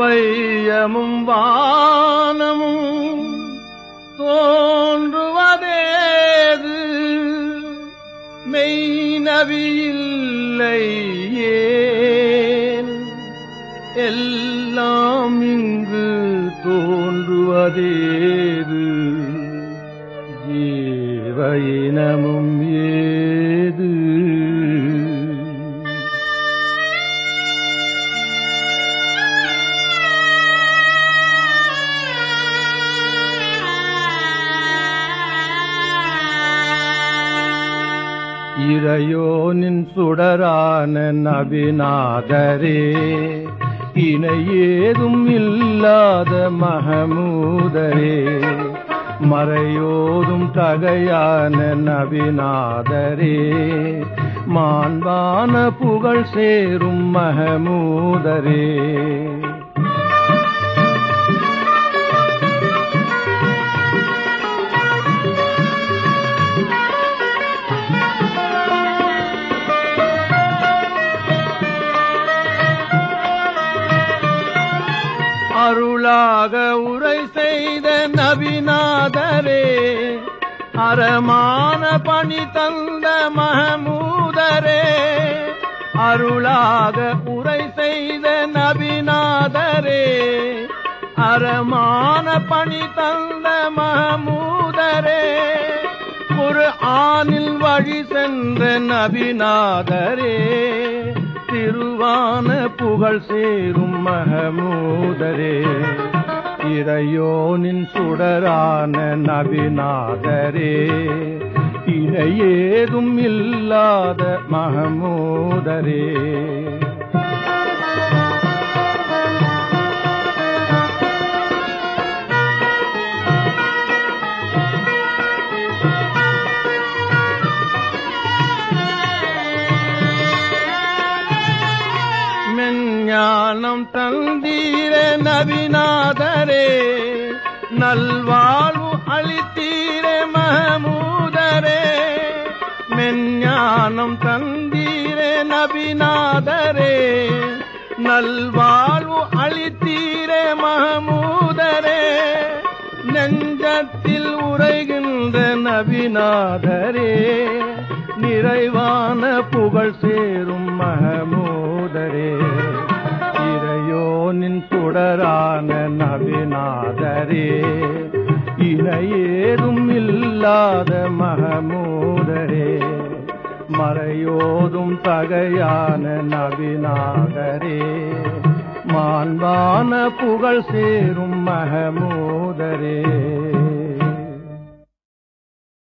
வையமும் வானமும் தோன்றுவதேது மெய்நவியில்லை ஏன் எல்லாம் இங்கு தோன்றுவதேது ஜீவ இனமும் ஏது இறையோனின் சுடரான நபிநாதரே இணை ஏதும் இல்லாத மகமூதரே மறையோதும் தகையான நபிநாதரே மாண்பான புகழ் சேரும் மகமூதரே அருளாக உரை செய்த நபிநாதரே அறமான பணி தந்த மகமூதரே அருளாக உரை செய்த நபிநாதரே அறமான பணி தந்த மகமூதரே ஒரு ஆணில் வழி சென்ற நபிநாதரே திருவான புகழ் சேரும் மகமூதரே இறையோனின் சுடரான நபிநாதரே இணையேதும் இல்லாத மகமூதரே மெஞ்ஞானம் தந்தீர நபிநாதரே நல்வாழ்வு அளித்தீர மகமூதரே மெஞ்ஞானம் தந்தீர நபிநாதரே நல்வாழ்வு அளித்தீர மகமூதரே நெஞ்சத்தில் உரைகின்ற நபிநாதரே நிறைவான புகழ் சேரும் மகமூதரே இறையோனின் சுடரான நபிநாதரே இணையேதும் இல்லாத மகமூதரே மறையோதும் தகையான நபிநாதரே மாண்பான புகழ் சேரும் மகமூதரே